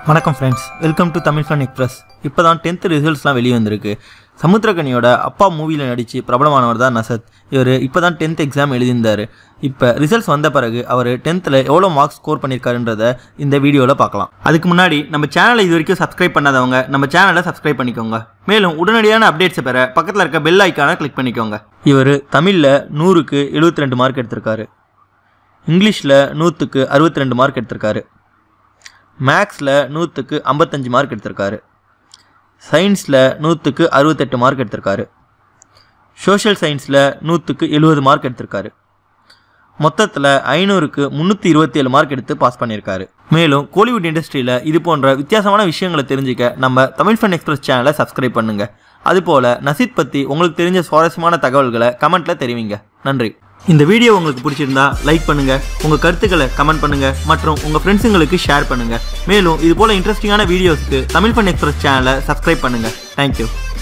வணக்கம் friends welcome to Tamil fun express இப்போ தான் டென்த்து ரிசல்ட்ஸ்லாம் வெளியே வந்திருக்கு சமுத்திரகனியோட அப்பா மூவியில் நடித்து பிரபலமானவர் தான் நசத் இவர் இப்போ தான் டென்த் எக்ஸாம் எழுதியிருந்தார் இப்போ ரிசல்ட்ஸ் வந்த பிறகு அவர் டென்த்தில் எவ்வளோ மார்க்ஸ் ஸ்கோர் பண்ணியிருக்காருன்றத இந்த வீடியோவில் பார்க்கலாம் அதுக்கு முன்னாடி நம்ம சேனலை இது வரைக்கும் சப்ஸ்கிரைப் பண்ணாதவங்க நம்ம சேனலை சப்ஸ்கிரைப் பண்ணிக்கோங்க மேலும் உடனடியான அப்டேட்ஸை பெற பக்கத்தில் இருக்க பெல் ஐக்கானை கிளிக் பண்ணிக்கோங்க இவர் தமிழில் நூறுக்கு 72 ரெண்டு மார்க் எடுத்திருக்காரு இங்கிலீஷில் நூற்றுக்கு 62 ரெண்டு மார்க் எடுத்திருக்காரு மேக்ஸில் நூற்றுக்கு ஐம்பத்தஞ்சு மார்க் எடுத்திருக்காரு சயின்ஸில் நூற்றுக்கு அறுபத்தெட்டு மார்க் எடுத்திருக்காரு சோஷியல் சயின்ஸில் நூற்றுக்கு எழுபது மார்க் எடுத்திருக்காரு மொத்தத்தில் ஐநூறுக்கு முந்நூற்றி இருபத்தி ஏழு மார்க் எடுத்து பாஸ் பண்ணியிருக்காரு மேலும் கோலிவுட் இண்டஸ்ட்ரியில் இது போன்ற வித்தியாசமான விஷயங்களை தெரிஞ்சுக்க நம்ம தமிழ் ஃபன் எக்ஸ்பிரஸ் சேனலை சப்ஸ்கிரைப் பண்ணுங்கள் அதுபோல் நசீத் பற்றி உங்களுக்கு தெரிஞ்ச சுவாரஸ்யமான தகவல்களை கமெண்ட்டில் தெரிவிங்க நன்றி இந்த வீடியோ உங்களுக்கு பிடிச்சிருந்தா லைக் பண்ணுங்கள் உங்கள் கருத்துக்களை கமெண்ட் பண்ணுங்கள் மற்றும் உங்கள் ஃப்ரெண்ட்ஸுங்களுக்கு ஷேர் பண்ணுங்கள் மேலும் இது போல் இன்ட்ரெஸ்டிங்கான வீடியோஸ்க்கு தமிழ் ஃபன் எக்ஸ்பிரஸ் சேனலை சப்ஸ்கிரைப் பண்ணுங்கள் தேங்க்யூ